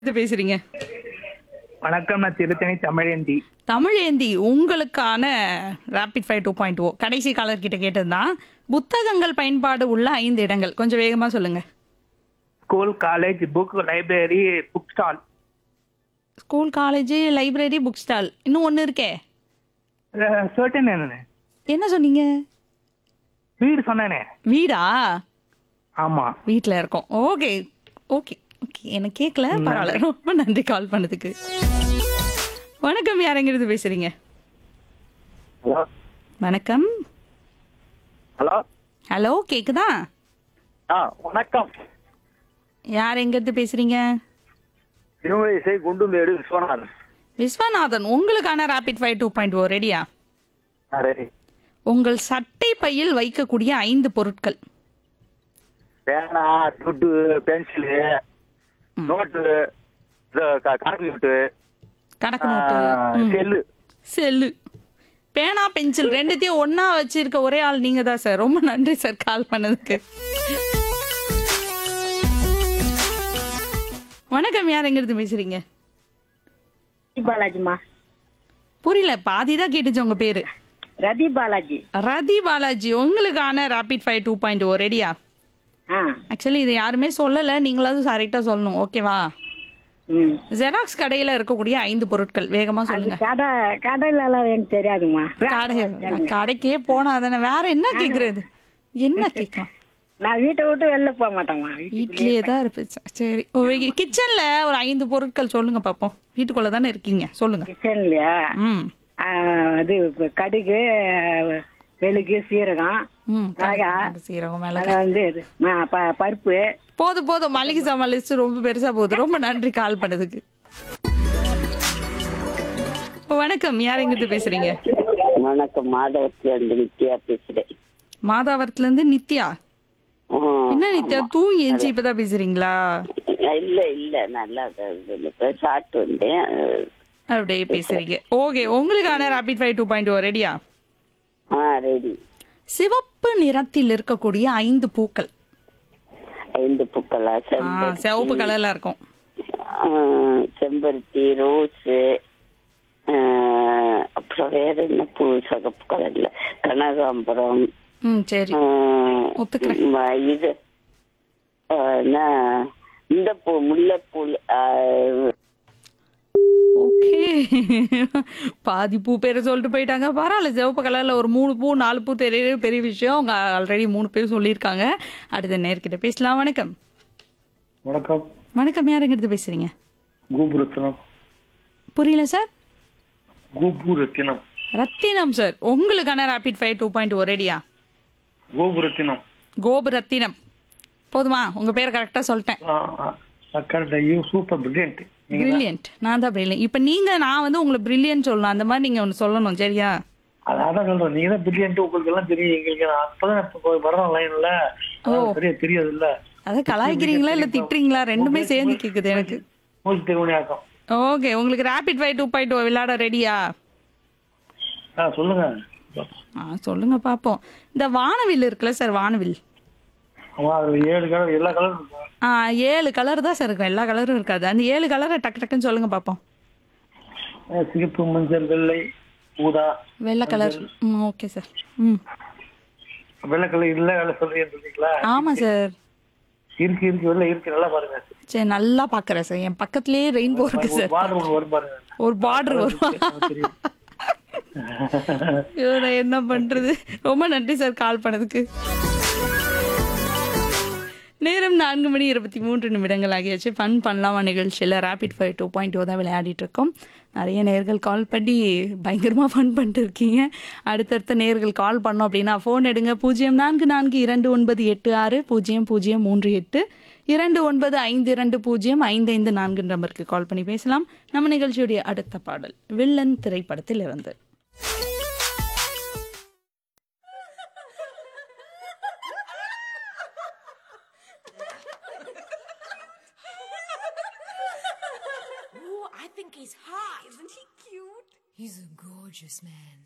இது பேசுறீங்க வணக்கம் நான் திருத்தணி தமிழேந்தி தமிழேந்தி உங்களுக்கான rapid five two point o கடைசி காலர் கிட்ட கேட்டதுதான் புத்தகங்கள் பயன்பாடு உள்ள ஐந்து இடங்கள் கொஞ்சம் வேகமா சொல்லுங்க school college book library book stall school college library book stall இன்னும் ஒன்று இருக்கே சர்டன் என்ன என்ன சொன்னீங்க வீடு சொன்னேனே வீடா ஆமா வீட்டில் இருக்கோம் ஓகே ஓகே ஓகே எனக்கு கேட்கல பரவாயில்ல ரொம்ப நன்றி கால் பண்ணதுக்கு வணக்கம் யாரெங்கிறது பேசுறீங்க ஹலோ வணக்கம் ஹலோ ஹலோ கேக்குதா ஆ வணக்கம் யார் எங்கிருந்து பேசுறீங்க திருமலை குண்டுமேடு விஸ்வநாதன் விஸ்வநாதன் உங்களுக்கான rapid five two point o ரெடியா ரெடி உங்கள் சட்டை பையில் வைக்கக்கூடிய ஐந்து பொருட்கள் பேனா துட்டு பென்சிலு நோட்டு கணக்கு நோட்டு கணக்கு நோட்டு ம். செல்லு செல்லு பேனா பென்சில் ரெண்டுத்தையும் ஒண்ணா வச்சிருக்க ஒரே ஆள் நீங்க தான் சார் ரொம்ப நன்றி சார் கால் பண்ணதுக்கு வணக்கம் யார் எங்கிருந்து பேசுறீங்க ரதி பாலாஜிமா புரியல பாதி தான் கேட்டுச்சு உங்க பேரு ரதி பாலாஜி ரதி பாலாஜி உங்களுக்கான rapid five two point o ரெடியா ஆ ஆக்சுவலி இது யாருமே சொல்லல நீங்களாவது கரெக்டா சொல்லணும் ஓகேவா ம் ஜெராக்ஸ் கடையில இருக்கக்கூடிய ஐந்து பொருட்கள் வேகமா அது சொல்லுங்க கடை கடையில எல்லாம் எனக்கு தெரியாதுமா கடை நான் கடைக்கே போனா தானே வேற என்ன கேக்குறது என்ன கேட்கலாம் நான் வீட்டை விட்டு வெளில போக மாட்டேம்மா வீட்லயே தான் இருப்பேன் சரி கிச்சன்ல ஒரு ஐந்து பொருட்கள் சொல்லுங்க பாப்போம் வீட்டுக்குள்ள தானே இருக்கீங்க சொல்லுங்க கிச்சன்லயா ம் அது இப்ப கடுகு வெளுகு சீரகம் ம் மிளகா சீரகம் மேல அது வந்து இது ஆ, ப- பருப்பு போதும் போதும் மளிகை சாமான் லிஸ்ட் ரொம்ப பெருசா போகுது ரொம்ப நன்றி கால் பண்ணதுக்கு இப்போ வணக்கம் யார் எங்கிருந்து பேசுறீங்க வணக்கம் மாதவத்துல இருந்து நித்யா பேசுறேன் மாதாவரத்துல இருந்து நித்யா ஆ, என்ன நித்யா தூங்கி எஞ்சி இப்பதான் பேசுறீங்களா இல்ல இல்ல நல்லா சாப்பிட்டு வந்தேன் அப்படியே பேசுறீங்க ஓகே உங்களுக்கான ரேபிட் ஃபைவ் டூ பாயிண்ட் ரெடியா ஆ ரெடி சிவப்பு நிறத்தில் இருக்கக்கூடிய ஐந்து பூக்கள் ஐந்து பூக்களா ஆ, செம்பருத்தி சிவப்பு கலர்ல இருக்கும் ஆ, செம்பருத்தி ரோஸு ஆ, அப்புறம் வேற என்ன பூ சிகப்பு கலர்ல கனகாம்பரம் ம் சரி ஆ, ஒத்துக்கிறேன். ம- இது ஆ, என்ன, இந்த பூ முல்லைப்பூ ஆ, ஓகே பாதி பூ பேரை சொல்லிட்டு போயிட்டாங்க பரவாயில்ல சிவப்பு கலர்ல ஒரு மூணு பூ நாலு பூ தெரிய பெரிய விஷயம் அவங்க ஆல்ரெடி மூணு பேர் சொல்லியிருக்காங்க அடுத்த நேர்கிட்ட பேசலாம் வணக்கம் வணக்கம் வணக்கம் யாருங்கிறது பேசுறீங்க கூபுரத்தினம் புரியல சார் கூபுரத்தினம் ரத்தினம் சார் உங்களுக்கான ரேபிட் ஃபைவ் டூ பாயிண்ட் ரெடியா கோபுரத்தினம் கோபு ரத்தினம் போதுமா உங்க பேரை கரெக்டா சொல்லிட்டேன் கரெக்டா யூ சூப்பர் பிரில்லியன்ட் பிரில்லியன்ட் நான் தான் பிரில்லியன்ட் இப்போ நீங்க நான் வந்து உங்களை பிரில்லியன்ட் சொல்லணும் அந்த மாதிரி நீங்க ஒன்று சொல்லணும் சரியா அதான் சொல்றேன் நீங்க தான் பிரில்லியன்ட் உங்களுக்கு எல்லாம் தெரியும் எங்களுக்கு நான் அப்பதான் இப்ப வரோம் லைன்ல சரியா தெரியாது இல்ல அதை கலாய்க்கிறீங்களா இல்ல திட்டுறீங்களா ரெண்டுமே சேர்ந்து கேக்குது எனக்கு மூச்சு திருமணியாக்கம் ஓகே உங்களுக்கு ரேபிட் ஃபைவ் டூ பாயிண்ட் விளையாட ரெடியா ஆ சொல்லுங்க ஆ சொல்லுங்க பாப்போம் இந்த வானவில் இருக்குல்ல சார் வானவில் ஆமா அது ஏழு கலர் எல்லா கலரும் இருக்கும் ஆ ஏழு கலர் தான் சார் இருக்கும் எல்லா கலரும் இருக்காது அந்த ஏழு கலரை டக்கு டக்குன்னு சொல்லுங்க பாப்போம் ஆ, சிகப்பு மஞ்சள் வெள்ளை ஊதா வெள்ளை கலர் ம் ஓகே சார் ம் வெள்ளை கலர் இல்ல வெள்ளை சொல்றீங்கன்னு சொல்றீங்களா ஆமா சார் இருக்கு இருக்கு வெள்ளை இருக்கு நல்லா பாருங்க சரி நல்லா பாக்குறேன் சார் என் பக்கத்துலயே ரெயின்போ இருக்கு சார் வார்டு ஒன்று வரும் பாருங்க ஒரு பார்டர் வரும் எனக்கு தெரியும் ஐயோ, நான் என்ன பண்றது ரொம்ப நன்றி சார் கால் பண்ணதுக்கு நேரம் நான்கு மணி இருபத்தி மூன்று நிமிடங்கள் ஆகியாச்சு ஃபன் பண்ணலாமா நிகழ்ச்சியில் rapid five two point two தான் விளையாடிட்டு இருக்கோம் நிறைய நேர்கள் கால் பண்ணி பயங்கரமாக ஃபன் பண்ணிட்டு இருக்கீங்க அடுத்தடுத்த நேர்கள் கால் பண்ணோம் அப்படின்னா ஃபோன் எடுங்க பூஜ்ஜியம் நான்கு நான்கு இரண்டு ஒன்பது எட்டு ஆறு பூஜ்ஜியம் பூஜ்ஜியம் மூன்று எட்டு இரண்டு ஒன்பது ஐந்து இரண்டு பூஜ்ஜியம் ஐந்து ஐந்து நான்கு நம்பருக்கு கால் பண்ணி பேசலாம் நம்ம நிகழ்ச்சியுடைய அடுத்த பாடல் வில்லன் திரைப்படத்தில் இருந்து Ooh, I think he's hot. Isn't he cute? He's a gorgeous man.